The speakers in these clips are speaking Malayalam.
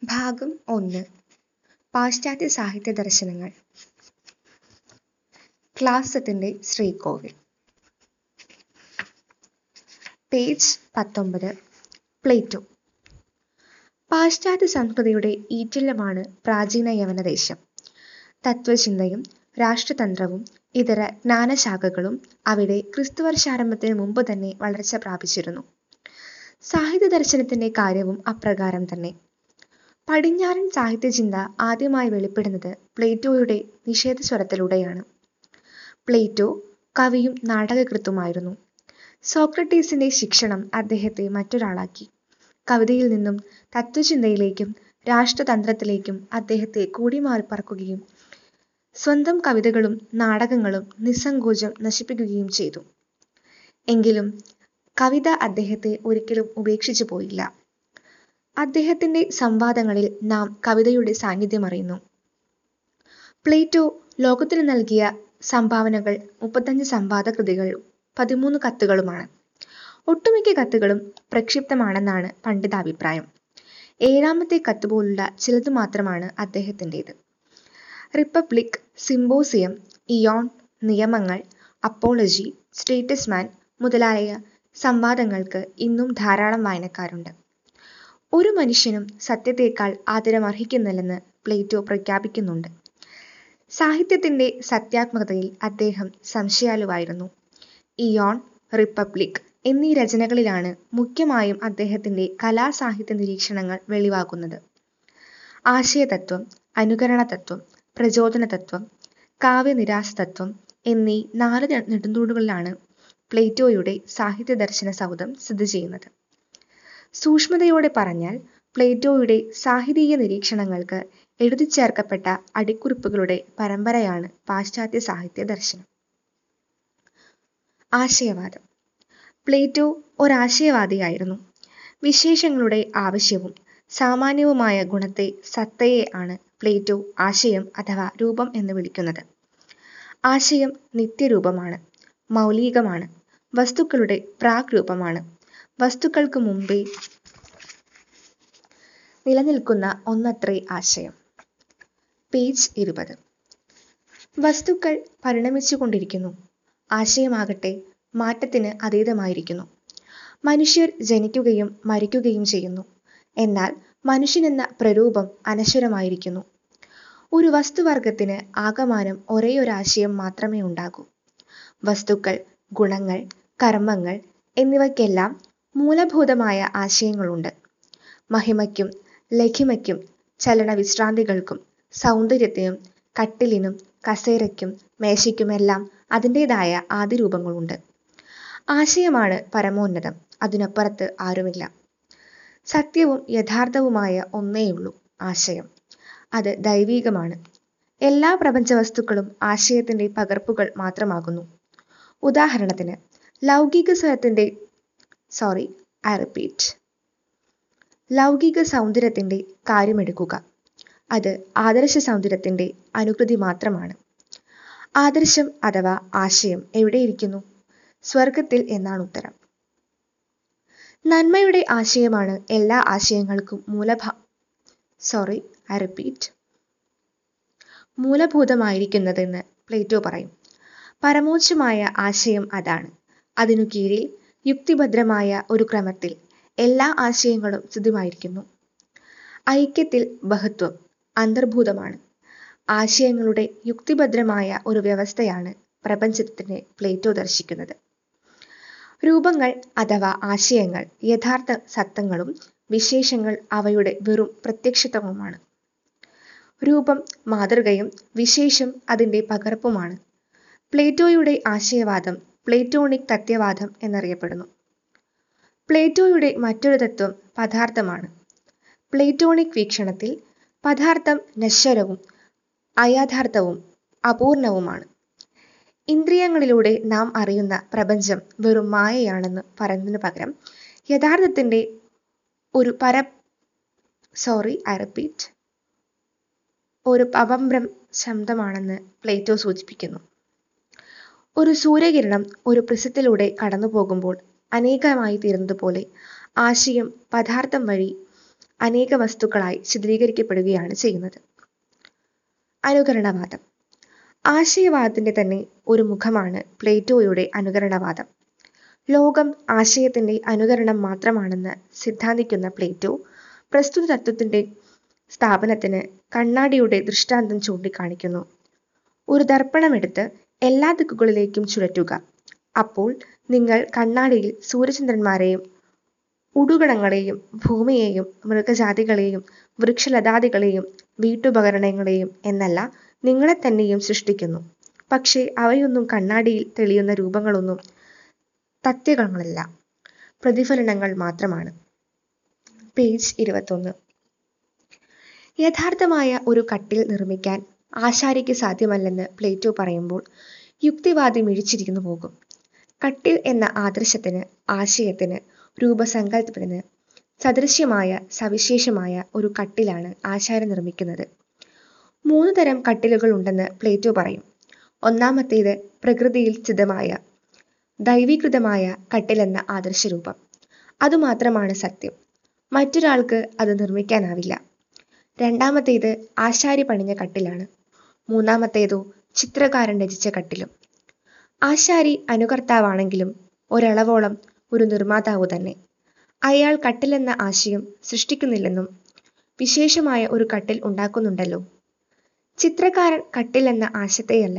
ഭാഗം ഒന്ന് പാശ്ചാത്യ സാഹിത്യ ദർശനങ്ങൾ ക്ലാസത്തിന്റെ ശ്രീകോവിൽ പേജ് പത്തൊമ്പത് പ്ലേറ്റോ പാശ്ചാത്യ സംസ്കൃതിയുടെ ഈറ്റില്ലമാണ് പ്രാചീന യവനദേശം തത്വചിന്തയും രാഷ്ട്രതന്ത്രവും ഇതര ജ്ഞാനശാഖകളും അവിടെ ക്രിസ്തുവർഷാരംഭത്തിന് മുമ്പ് തന്നെ വളർച്ച പ്രാപിച്ചിരുന്നു സാഹിത്യ ദർശനത്തിന്റെ കാര്യവും അപ്രകാരം തന്നെ പടിഞ്ഞാറൻ സാഹിത്യചിന്ത ആദ്യമായി വെളിപ്പെടുന്നത് പ്ലേറ്റോയുടെ നിഷേധസ്വരത്തിലൂടെയാണ് പ്ലേറ്റോ കവിയും നാടകകൃത്തുമായിരുന്നു സോക്രട്ടീസിന്റെ ശിക്ഷണം അദ്ദേഹത്തെ മറ്റൊരാളാക്കി കവിതയിൽ നിന്നും തത്വചിന്തയിലേക്കും രാഷ്ട്രതന്ത്രത്തിലേക്കും അദ്ദേഹത്തെ കൂടിമാറി പറക്കുകയും സ്വന്തം കവിതകളും നാടകങ്ങളും നിസ്സങ്കോചം നശിപ്പിക്കുകയും ചെയ്തു എങ്കിലും കവിത അദ്ദേഹത്തെ ഒരിക്കലും ഉപേക്ഷിച്ചു പോയില്ല അദ്ദേഹത്തിന്റെ സംവാദങ്ങളിൽ നാം കവിതയുടെ സാന്നിധ്യം അറിയുന്നു പ്ലേറ്റോ ലോകത്തിന് നൽകിയ സംഭാവനകൾ മുപ്പത്തഞ്ച് സംവാദ കൃതികളും പതിമൂന്ന് കത്തുകളുമാണ് ഒട്ടുമിക്ക കത്തുകളും പ്രക്ഷിപ്തമാണെന്നാണ് പണ്ഡിതാഭിപ്രായം ഏഴാമത്തെ കത്ത് പോലുള്ള ചിലത് മാത്രമാണ് അദ്ദേഹത്തിൻ്റെത് റിപ്പബ്ലിക് സിംബോസിയം ഇയോൺ നിയമങ്ങൾ അപ്പോളജി സ്റ്റേറ്റസ്മാൻ മുതലായ സംവാദങ്ങൾക്ക് ഇന്നും ധാരാളം വായനക്കാരുണ്ട് ഒരു മനുഷ്യനും സത്യത്തേക്കാൾ ആദരം അർഹിക്കുന്നില്ലെന്ന് പ്ലേറ്റോ പ്രഖ്യാപിക്കുന്നുണ്ട് സാഹിത്യത്തിന്റെ സത്യാത്മകതയിൽ അദ്ദേഹം സംശയാലുവായിരുന്നു ഇയോൺ റിപ്പബ്ലിക് എന്നീ രചനകളിലാണ് മുഖ്യമായും അദ്ദേഹത്തിന്റെ കലാസാഹിത്യ നിരീക്ഷണങ്ങൾ വെളിവാക്കുന്നത് ആശയതത്വം അനുകരണ തത്വം പ്രചോദന തത്വം കാവ്യനിരാസ തത്വം എന്നീ നാല് നെടുന്തൂണുകളിലാണ് പ്ലേറ്റോയുടെ സാഹിത്യ ദർശന സൗധം സ്ഥിതി ചെയ്യുന്നത് സൂക്ഷ്മതയോടെ പറഞ്ഞാൽ പ്ലേറ്റോയുടെ സാഹിതീയ നിരീക്ഷണങ്ങൾക്ക് എഴുതിച്ചേർക്കപ്പെട്ട അടിക്കുറിപ്പുകളുടെ പരമ്പരയാണ് പാശ്ചാത്യ സാഹിത്യ ദർശനം ആശയവാദം പ്ലേറ്റോ ഒരാശയവാദിയായിരുന്നു വിശേഷങ്ങളുടെ ആവശ്യവും സാമാന്യവുമായ ഗുണത്തെ സത്തയെ ആണ് പ്ലേറ്റോ ആശയം അഥവാ രൂപം എന്ന് വിളിക്കുന്നത് ആശയം നിത്യരൂപമാണ് മൗലികമാണ് വസ്തുക്കളുടെ പ്രാക് രൂപമാണ് വസ്തുക്കൾക്ക് മുമ്പേ നിലനിൽക്കുന്ന ഒന്നത്രേ ആശയം പേജ് ഇരുപത് വസ്തുക്കൾ പരിണമിച്ചുകൊണ്ടിരിക്കുന്നു ആശയമാകട്ടെ മാറ്റത്തിന് അതീതമായിരിക്കുന്നു മനുഷ്യർ ജനിക്കുകയും മരിക്കുകയും ചെയ്യുന്നു എന്നാൽ മനുഷ്യനെന്ന പ്രരൂപം അനശ്വരമായിരിക്കുന്നു ഒരു വസ്തുവർഗത്തിന് ആകമാനം ഒരേയൊരാശയം മാത്രമേ ഉണ്ടാകൂ വസ്തുക്കൾ ഗുണങ്ങൾ കർമ്മങ്ങൾ എന്നിവയ്ക്കെല്ലാം മൂലഭൂതമായ ആശയങ്ങളുണ്ട് മഹിമയ്ക്കും ലഘിമയ്ക്കും ചലന വിശ്രാന്തികൾക്കും സൗന്ദര്യത്തിനും കട്ടിലിനും കസേരയ്ക്കും മേശയ്ക്കുമെല്ലാം അതിൻ്റെതായ ആദിരൂപങ്ങളുണ്ട് ആശയമാണ് പരമോന്നതം അതിനപ്പുറത്ത് ആരുമില്ല സത്യവും യഥാർത്ഥവുമായ ഒന്നേയുള്ളൂ ആശയം അത് ദൈവീകമാണ് എല്ലാ പ്രപഞ്ച വസ്തുക്കളും ആശയത്തിന്റെ പകർപ്പുകൾ മാത്രമാകുന്നു ഉദാഹരണത്തിന് ലൗകിക സ്വരത്തിന്റെ സോറി ഐ റിപ്പീറ്റ് ലൗകിക സൗന്ദര്യത്തിന്റെ കാര്യമെടുക്കുക അത് ആദർശ സൗന്ദര്യത്തിന്റെ അനുകൃതി മാത്രമാണ് ആദർശം അഥവാ ആശയം എവിടെയിരിക്കുന്നു സ്വർഗത്തിൽ എന്നാണ് ഉത്തരം നന്മയുടെ ആശയമാണ് എല്ലാ ആശയങ്ങൾക്കും മൂലഭ സോറി ഐ റിപ്പീറ്റ് മൂലഭൂതമായിരിക്കുന്നതെന്ന് പ്ലേറ്റോ പറയും പരമോച്ചമായ ആശയം അതാണ് അതിനു കീഴിൽ യുക്തിഭദ്രമായ ഒരു ക്രമത്തിൽ എല്ലാ ആശയങ്ങളും സ്ഥിതിമായിരിക്കുന്നു ഐക്യത്തിൽ ബഹത്വം അന്തർഭൂതമാണ് ആശയങ്ങളുടെ യുക്തിഭദ്രമായ ഒരു വ്യവസ്ഥയാണ് പ്രപഞ്ചത്തിനെ പ്ലേറ്റോ ദർശിക്കുന്നത് രൂപങ്ങൾ അഥവാ ആശയങ്ങൾ യഥാർത്ഥ സത്തങ്ങളും വിശേഷങ്ങൾ അവയുടെ വെറും പ്രത്യക്ഷത്വവുമാണ് രൂപം മാതൃകയും വിശേഷം അതിൻ്റെ പകർപ്പുമാണ് പ്ലേറ്റോയുടെ ആശയവാദം പ്ലേറ്റോണിക് തത്വവാദം എന്നറിയപ്പെടുന്നു പ്ലേറ്റോയുടെ മറ്റൊരു തത്വം പദാർത്ഥമാണ് പ്ലേറ്റോണിക് വീക്ഷണത്തിൽ പദാർത്ഥം നശ്വരവും അയാഥാർത്ഥവും അപൂർണവുമാണ് ഇന്ദ്രിയങ്ങളിലൂടെ നാം അറിയുന്ന പ്രപഞ്ചം വെറും മായയാണെന്ന് പറയുന്നതിന് പകരം യഥാർത്ഥത്തിന്റെ ഒരു പര സോറി ഐ റിപ്പീറ്റ് ഒരു പവംബ്രം ശബ്ദമാണെന്ന് പ്ലേറ്റോ സൂചിപ്പിക്കുന്നു ഒരു സൂര്യകിരണം ഒരു പ്രിസത്തിലൂടെ കടന്നു പോകുമ്പോൾ അനേകമായി തീരുന്നതുപോലെ ആശയം പദാർത്ഥം വഴി അനേക വസ്തുക്കളായി ചിത്രീകരിക്കപ്പെടുകയാണ് ചെയ്യുന്നത് അനുകരണവാദം ആശയവാദത്തിന്റെ തന്നെ ഒരു മുഖമാണ് പ്ലേറ്റോയുടെ അനുകരണവാദം ലോകം ആശയത്തിന്റെ അനുകരണം മാത്രമാണെന്ന് സിദ്ധാന്തിക്കുന്ന പ്ലേറ്റോ പ്രസ്തുത തത്വത്തിന്റെ സ്ഥാപനത്തിന് കണ്ണാടിയുടെ ദൃഷ്ടാന്തം ചൂണ്ടിക്കാണിക്കുന്നു ഒരു ദർപ്പണമെടുത്ത് എല്ലാ ദിക്കുകളിലേക്കും ചുഴറ്റുക അപ്പോൾ നിങ്ങൾ കണ്ണാടിയിൽ സൂര്യചന്ദ്രന്മാരെയും ഉടുകണങ്ങളെയും ഭൂമിയെയും മൃഗജാതികളെയും വൃക്ഷലതാദികളെയും വീട്ടുപകരണങ്ങളെയും എന്നല്ല നിങ്ങളെ തന്നെയും സൃഷ്ടിക്കുന്നു പക്ഷേ അവയൊന്നും കണ്ണാടിയിൽ തെളിയുന്ന രൂപങ്ങളൊന്നും തത്വങ്ങളല്ല പ്രതിഫലനങ്ങൾ മാത്രമാണ് പേജ് ഇരുപത്തൊന്ന് യഥാർത്ഥമായ ഒരു കട്ടിൽ നിർമ്മിക്കാൻ ആശാരിക്ക് സാധ്യമല്ലെന്ന് പ്ലേറ്റോ പറയുമ്പോൾ യുക്തിവാദി മിഴിച്ചിരിക്കുന്നു പോകും കട്ടിൽ എന്ന ആദർശത്തിന് ആശയത്തിന് രൂപസങ്കല്പത്തിന് സദൃശ്യമായ സവിശേഷമായ ഒരു കട്ടിലാണ് ആശാരി നിർമ്മിക്കുന്നത് മൂന്ന് തരം കട്ടിലുകൾ ഉണ്ടെന്ന് പ്ലേറ്റോ പറയും ഒന്നാമത്തേത് പ്രകൃതിയിൽ സ്ഥിതമായ ദൈവീകൃതമായ കട്ടിലെന്ന ആദർശരൂപം അതുമാത്രമാണ് സത്യം മറ്റൊരാൾക്ക് അത് നിർമ്മിക്കാനാവില്ല രണ്ടാമത്തേത് ആശാരി പണിഞ്ഞ കട്ടിലാണ് മൂന്നാമത്തേതോ ചിത്രകാരൻ രചിച്ച കട്ടിലും ആശാരി അനുകർത്താവാണെങ്കിലും ഒരളവോളം ഒരു നിർമ്മാതാവ് തന്നെ അയാൾ കട്ടിലെന്ന ആശയം സൃഷ്ടിക്കുന്നില്ലെന്നും വിശേഷമായ ഒരു കട്ടിൽ ഉണ്ടാക്കുന്നുണ്ടല്ലോ ചിത്രകാരൻ കട്ടിലെന്ന ആശയത്തെയല്ല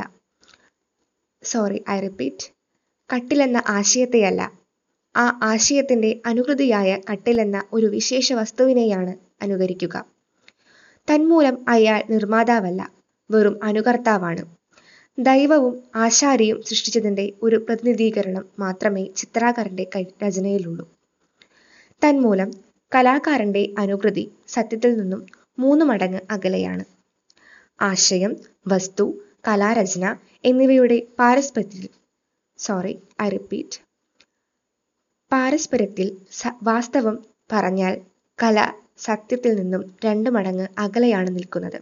സോറി ഐ റിപ്പീറ്റ് കട്ടിലെന്ന ആശയത്തെയല്ല ആ ആശയത്തിന്റെ അനുകൃതിയായ കട്ടിലെന്ന ഒരു വിശേഷ വസ്തുവിനെയാണ് അനുകരിക്കുക തന്മൂലം അയാൾ നിർമ്മാതാവല്ല വെറും അനുകർത്താവാണ് ദൈവവും ആശാരിയും സൃഷ്ടിച്ചതിന്റെ ഒരു പ്രതിനിധീകരണം മാത്രമേ ചിത്രാകാരന്റെ കൈ രചനയിലുള്ളൂ തന്മൂലം കലാകാരന്റെ അനുകൃതി സത്യത്തിൽ നിന്നും മൂന്ന് മടങ്ങ് അകലെയാണ് ആശയം വസ്തു കലാരചന എന്നിവയുടെ പാരസ്പര്യത്തിൽ സോറി ഐ റിപ്പീറ്റ് പാരസ്പര്യത്തിൽ വാസ്തവം പറഞ്ഞാൽ കല സത്യത്തിൽ നിന്നും രണ്ട് മടങ്ങ് അകലെയാണ് നിൽക്കുന്നത്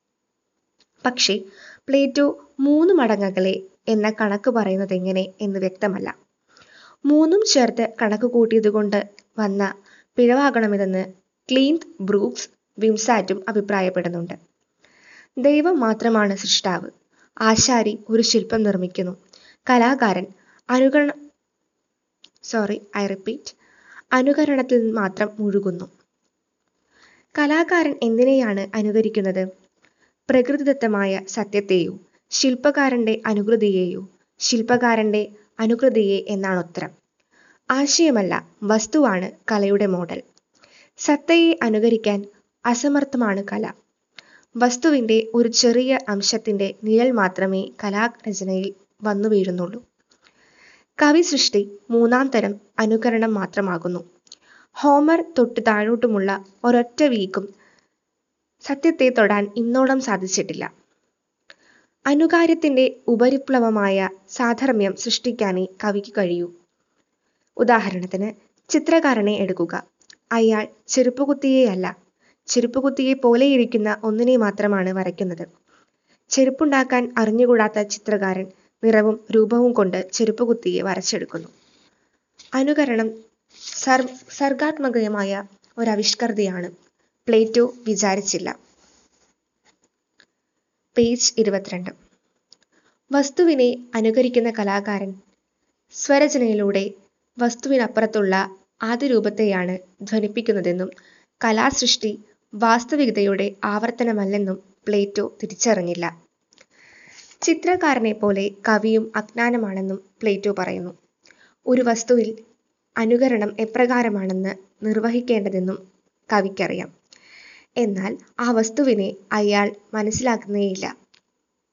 പക്ഷേ പ്ലേറ്റോ മൂന്ന് മടങ്ങകലെ എന്ന കണക്ക് പറയുന്നത് എങ്ങനെ എന്ന് വ്യക്തമല്ല മൂന്നും ചേർത്ത് കണക്ക് കൂട്ടിയതുകൊണ്ട് വന്ന പിഴവാകണമെന്ന് ക്ലീൻത് ബ്രൂക്സ് വിംസാറ്റും അഭിപ്രായപ്പെടുന്നുണ്ട് ദൈവം മാത്രമാണ് സൃഷ്ടാവ് ആശാരി ഒരു ശില്പം നിർമ്മിക്കുന്നു കലാകാരൻ അനുകരണ സോറി ഐ റിപ്പീറ്റ് അനുകരണത്തിൽ മാത്രം മുഴുകുന്നു കലാകാരൻ എന്തിനെയാണ് അനുകരിക്കുന്നത് പ്രകൃതിദത്തമായ സത്യത്തെയോ ശില്പകാരന്റെ അനുകൃതിയെയോ ശില്പകാരന്റെ അനുകൃതിയെ എന്നാണ് ഉത്തരം ആശയമല്ല വസ്തുവാണ് കലയുടെ മോഡൽ സത്തയെ അനുകരിക്കാൻ അസമർത്ഥമാണ് കല വസ്തുവിന്റെ ഒരു ചെറിയ അംശത്തിന്റെ നിഴൽ മാത്രമേ കലാരചനയിൽ വന്നു വീഴുന്നുള്ളൂ കവി സൃഷ്ടി മൂന്നാം തരം അനുകരണം മാത്രമാകുന്നു ഹോമർ തൊട്ട് താഴോട്ടുമുള്ള ഒരൊറ്റ വീക്കും സത്യത്തെ തൊടാൻ ഇന്നോളം സാധിച്ചിട്ടില്ല അനുകാര്യത്തിന്റെ ഉപരിപ്ലവമായ സാധർമ്മ്യം സൃഷ്ടിക്കാനേ കവിക്ക് കഴിയൂ ഉദാഹരണത്തിന് ചിത്രകാരനെ എടുക്കുക അയാൾ ചെരുപ്പുകുത്തിയെയല്ല ചെരുപ്പുകുത്തിയെ പോലെയിരിക്കുന്ന ഒന്നിനെ മാത്രമാണ് വരയ്ക്കുന്നത് ചെരുപ്പുണ്ടാക്കാൻ അറിഞ്ഞുകൂടാത്ത ചിത്രകാരൻ നിറവും രൂപവും കൊണ്ട് ചെരുപ്പുകുത്തിയെ വരച്ചെടുക്കുന്നു അനുകരണം സർ സർഗാത്മകമായ ഒരവിഷ്കൃതിയാണ് പ്ലേറ്റോ വിചാരിച്ചില്ല പേജ് ഇരുപത്തിരണ്ട് വസ്തുവിനെ അനുകരിക്കുന്ന കലാകാരൻ സ്വരചനയിലൂടെ വസ്തുവിനപ്പുറത്തുള്ള ആദ്യ രൂപത്തെയാണ് ധ്വനിപ്പിക്കുന്നതെന്നും കലാസൃഷ്ടി വാസ്തവികതയുടെ ആവർത്തനമല്ലെന്നും പ്ലേറ്റോ തിരിച്ചറിഞ്ഞില്ല ചിത്രകാരനെ പോലെ കവിയും അജ്ഞാനമാണെന്നും പ്ലേറ്റോ പറയുന്നു ഒരു വസ്തുവിൽ അനുകരണം എപ്രകാരമാണെന്ന് നിർവഹിക്കേണ്ടതെന്നും കവിക്കറിയാം എന്നാൽ ആ വസ്തുവിനെ അയാൾ മനസ്സിലാക്കുന്നേയില്ല